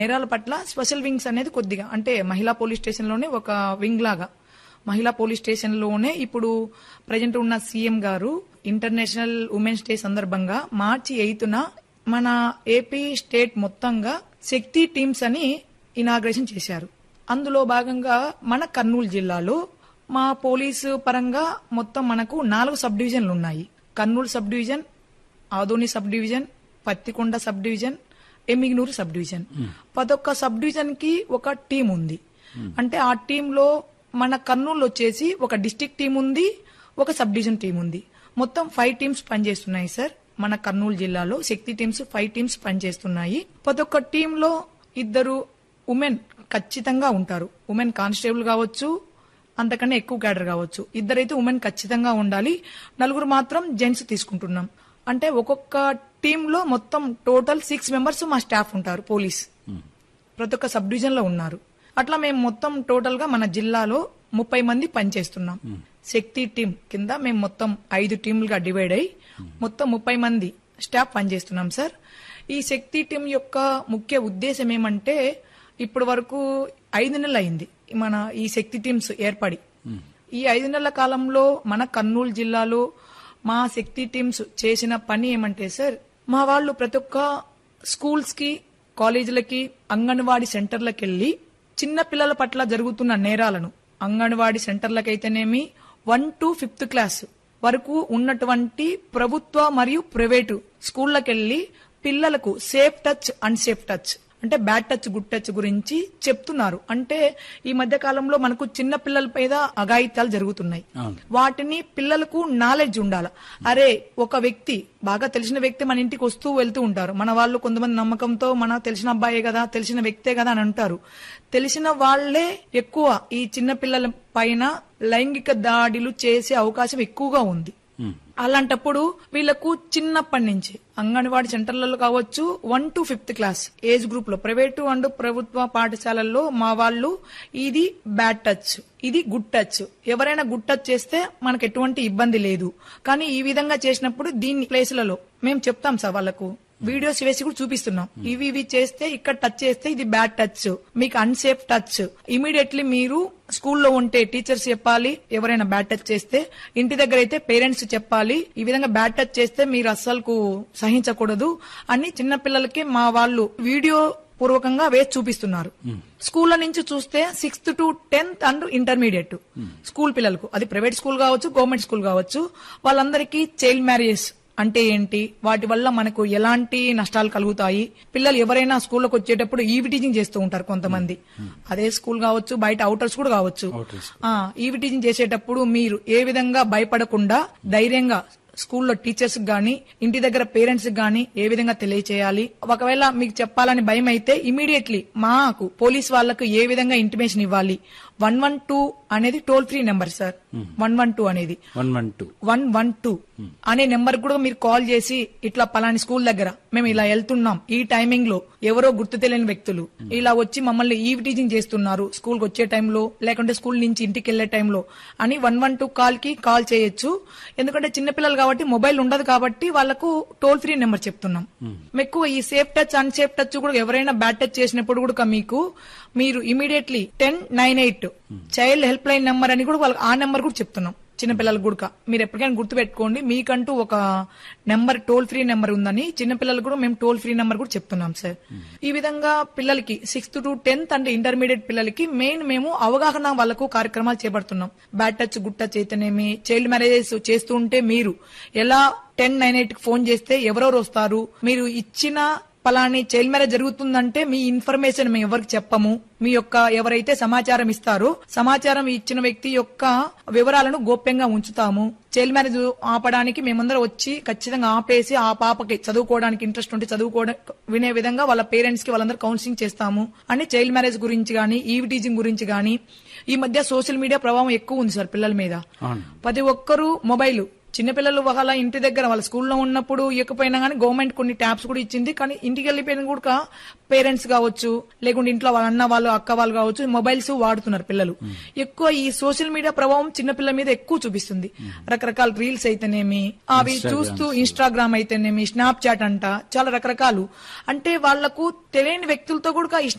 నేరాల పట్ల special wings అనేది కొద్దిగా అంటే మహిళా పోలీస్ స్టేషన్ లోనే ఒక వింగ్ లాగా మహిళా పోలీస్ స్టేషన్ లోనే ఇప్పుడు ప్రజెంట్ ఉన్న సీఎం గారు ఇంటర్నేషనల్ ఉమెన్స్ డే సందర్భంగా మార్చి ఎయిత్న మన ఏపీ స్టేట్ మొత్తంగా శక్తి టీమ్స్ అని ఇనాగ్రేషన్ చేశారు అందులో భాగంగా మన కర్నూలు జిల్లాలో మా పోలీసు పరంగా మొత్తం మనకు నాలుగు సబ్ డివిజన్లు ఉన్నాయి Kurnool sub division Adoni sub division Pattikonda sub division Emmiganur sub division ప్రతి సబ్ డివిజన్ కి ఒక టీం ఉంది అంటే ఆ టీంలో మన కర్నూలు వచ్చేసి ఒక డిస్టిక్ టీం ఉంది ఒక సబ్ డివిజన్ టీం ఉంది మొత్తం ఫైవ్ టీమ్స్ పనిచేస్తున్నాయి సార్ మన కర్నూలు జిల్లాలో శక్తి టీమ్స్ ఫైవ్ టీమ్స్ పనిచేస్తున్నాయి ప్రతి ఒక్క టీంలో ఇద్దరు ఉమెన్ ఖచ్చితంగా ఉంటారు ఉమెన్ కానిస్టేబుల్ కావచ్చు అంతకన్నా ఎక్కువ క్యాడర్ కావచ్చు ఇద్దరైతే ఉమెన్ ఖచ్చితంగా ఉండాలి నలుగురు మాత్రం జెంట్స్ తీసుకుంటున్నాం అంటే ఒక్కొక్క టీంలో మొత్తం టోటల్ సిక్స్ మెంబర్స్ మా స్టాఫ్ ఉంటారు పోలీస్ ప్రతి ఒక్క సబ్ డివిజన్ లో ఉన్నారు అట్లా మేము మొత్తం టోటల్ గా మన జిల్లాలో ముప్పై మంది పనిచేస్తున్నాం శక్తి టీం కింద మేము మొత్తం ఐదు టీంలుగా డివైడ్ అయి మొత్తం ముప్పై మంది స్టాఫ్ పనిచేస్తున్నాం సార్ ఈ శక్తి టీం యొక్క ముఖ్య ఉద్దేశం ఏమంటే ఇప్పటి వరకు ఐదు నెలలు అయింది మన ఈ శక్తి టీమ్స్ ఏర్పడి ఈ ఐదు నెలల కాలంలో మన కర్నూలు జిల్లాలో మా శక్తి టీమ్స్ చేసిన పని ఏమంటే సార్ మా వాళ్ళు ప్రతి ఒక్క స్కూల్స్ కి కాలేజీలకి అంగన్వాడీ సెంటర్లకు వెళ్లి చిన్న పిల్లల పట్ల జరుగుతున్న నేరాలను అంగన్వాడీ సెంటర్లకైతేనేమి వన్ టు ఫిఫ్త్ క్లాస్ వరకు ఉన్నటువంటి ప్రభుత్వ మరియు ప్రైవేటు స్కూళ్ళకెళ్లి పిల్లలకు సేఫ్ టచ్ అన్సేఫ్ టచ్ అంటే బ్యాడ్ టచ్ గుడ్ టచ్ గురించి చెప్తున్నారు అంటే ఈ మధ్య కాలంలో మనకు చిన్న పిల్లల మీద అఘాయిత్యాలు జరుగుతున్నాయి వాటిని పిల్లలకు నాలెడ్జ్ ఉండాల అరే ఒక వ్యక్తి బాగా తెలిసిన వ్యక్తి మన ఇంటికి వస్తూ వెళ్తూ ఉంటారు మన వాళ్ళు కొంతమంది నమ్మకంతో మన తెలిసిన అబ్బాయే కదా తెలిసిన వ్యక్తే కదా అని అంటారు తెలిసిన వాళ్లే ఎక్కువ ఈ చిన్న పిల్లల పైన లైంగిక దాడులు చేసే అవకాశం ఎక్కువగా ఉంది అలాంటప్పుడు వీళ్ళకు చిన్నప్పటి నుంచి అంగన్వాడీ సెంటర్లలో కావచ్చు one to fifth class age group లో ప్రైవేటు అండ్ ప్రభుత్వ పాఠశాలల్లో మా వాళ్ళు ఇది బ్యాడ్ టచ్ ఇది గుడ్ టచ్ ఎవరైనా గుడ్ టచ్ చేస్తే మనకు ఎటువంటి ఇబ్బంది లేదు కానీ ఈ విధంగా చేసినప్పుడు దీన్ని ప్లేస్లలో మేము చెప్తాం సార్ వాళ్ళకు వీడియోస్ వేసి కూడా చూపిస్తున్నాం ఇవి ఇవి చేస్తే ఇక్కడ టచ్ చేస్తే ఇది బ్యాడ్ టచ్ మీకు అన్సేఫ్ టచ్ ఇమీడియట్లీ మీరు స్కూల్లో ఉంటే టీచర్స్ చెప్పాలి ఎవరైనా బ్యాడ్ టచ్ చేస్తే ఇంటి దగ్గర అయితే పేరెంట్స్ చెప్పాలి ఈ విధంగా బ్యాడ్ టచ్ చేస్తే మీరు అస్సలు సహించకూడదు అని చిన్న పిల్లలకి మా వాళ్ళు వీడియో పూర్వకంగా వేసి చూపిస్తున్నారు స్కూళ్ళ నుంచి చూస్తే sixth to tenth and intermediate school పిల్లలకు అది ప్రైవేట్ స్కూల్ కావచ్చు గవర్నమెంట్ స్కూల్ కావచ్చు వాళ్ళందరికీ చైల్డ్ మ్యారేజెస్ అంటే ఏంటి వాటి వల్ల మనకు ఎలాంటి నష్టాలు కలుగుతాయి పిల్లలు ఎవరైనా స్కూల్లోకి వచ్చేటప్పుడు ఈవి టీచింగ్ చేస్తూ ఉంటారు కొంతమంది అదే స్కూల్ కావచ్చు బయట అవుటర్స్ కూడా కావచ్చు ఆ ఈవి టీచింగ్ చేసేటప్పుడు మీరు ఏ విధంగా భయపడకుండా ధైర్యంగా స్కూల్లో టీచర్స్ గాని ఇంటి దగ్గర పేరెంట్స్ గాని ఏ విధంగా తెలియచేయాలి ఒకవేళ మీకు చెప్పాలని భయం అయితే ఇమీడియట్లీ మాకు పోలీస్ వాళ్లకు ఏ విధంగా ఇంటిమేషన్ ఇవ్వాలి వన్ వన్ టూ అనేది toll free number sir one one two అనేది one one two one one two అనే నెంబర్ కూడా మీరు కాల్ చేసి ఇట్లా పలాని స్కూల్ దగ్గర మేము ఇలా వెళ్తున్నాం ఈ టైమింగ్ లో ఎవరో గుర్తు తెలియని వ్యక్తులు ఇలా వచ్చి మమ్మల్ని ఈవ్ టీచింగ్ చేస్తున్నారు స్కూల్ కి వచ్చే టైంలో లేకుంటే స్కూల్ నుంచి ఇంటికి వెళ్లే టైంలో అని వన్ వన్ టూ కాల్ కి కాల్ చేయొచ్చు ఎందుకంటే చిన్నపిల్లలు కాబట్టి మొబైల్ ఉండదు కాబట్టి వాళ్ళకు టోల్ ఫ్రీ నెంబర్ చెప్తున్నాం ఎక్కువ ఈ సేఫ్ టచ్ అన్సేఫ్ టచ్ కూడా ఎవరైనా బ్యాడ్ టచ్ చేసినప్పుడు కూడా మీకు మీరు immediately ten nine eight child helpline number అని కూడా వాళ్ళకి ఆ నెంబర్ కూడా చెప్తున్నాం చిన్నపిల్లలకు కూడా మీరు ఎప్పటికైనా గుర్తు పెట్టుకోండి మీకంటూ ఒక నెంబర్ టోల్ ఫ్రీ నెంబర్ ఉందని చిన్నపిల్లలకు కూడా మేము టోల్ ఫ్రీ నెంబర్ కూడా చెప్తున్నాం సార్ ఈ విధంగా పిల్లలకి సిక్స్త్ టు టెన్త్ అంటే ఇంటర్మీడియట్ పిల్లలకి మెయిన్ మేము అవగాహన వాళ్ళకు కార్యక్రమాలు చేపడుతున్నాం బ్యాడ్ టచ్ గుడ్ టచ్ అయితేనేమి చైల్డ్ మ్యారేజెస్ చేస్తూ ఉంటే మీరు ఎలా టెన్ నైన్ ఎయిట్ కి ఫోన్ చేస్తే ఎవరెవరు వస్తారు మీరు ఇచ్చిన పలాని చైల్డ్ మ్యారేజ్ జరుగుతుందంటే మీ ఇన్ఫర్మేషన్ మేము ఎవరికి చెప్పము మీ యొక్క ఎవరైతే సమాచారం ఇస్తారో సమాచారం ఇచ్చిన వ్యక్తి యొక్క వివరాలను గోప్యంగా ఉంచుతాము చైల్డ్ మ్యారేజ్ ఆపడానికి మేమందరం వచ్చి ఖచ్చితంగా ఆపేసి ఆ పాపకి చదువుకోవడానికి ఇంట్రెస్ట్ ఉంటే చదువుకోవడం వినే విధంగా వాళ్ళ పేరెంట్స్ కి వాళ్ళందరూ కౌన్సిలింగ్ చేస్తాము అని చైల్డ్ మ్యారేజ్ గురించి గానీ ఈవి టీచింగ్ గురించి గానీ ఈ మధ్య సోషల్ మీడియా ప్రభావం ఎక్కువ ఉంది సార్ పిల్లల మీద అవును ప్రతి ఒక్కరూ మొబైల్ చిన్నపిల్లలు వాళ్ళ ఇంటి దగ్గర వాళ్ళ స్కూల్లో ఉన్నప్పుడు ఇవ్వకపోయినా కానీ గవర్నమెంట్ కొన్ని ట్యాబ్స్ కూడా ఇచ్చింది కానీ ఇంటికి వెళ్ళిపోయిన కూడా పేరెంట్స్ కావచ్చు లేకుంటే ఇంట్లో వాళ్ళ అన్న వాళ్ళు అక్క వాళ్ళు కావచ్చు మొబైల్స్ వాడుతున్నారు పిల్లలు ఎక్కువ ఈ సోషల్ మీడియా ప్రభావం చిన్నపిల్లల మీద ఎక్కువ చూపిస్తుంది రకరకాల రీల్స్ అయితేనేమి అవి చూస్తూ ఇన్స్టాగ్రామ్ అయితేనేమి స్నాప్ చాట్ అంట చాలా రకరకాలు అంటే వాళ్లకు తెలియని వ్యక్తులతో కూడా ఈ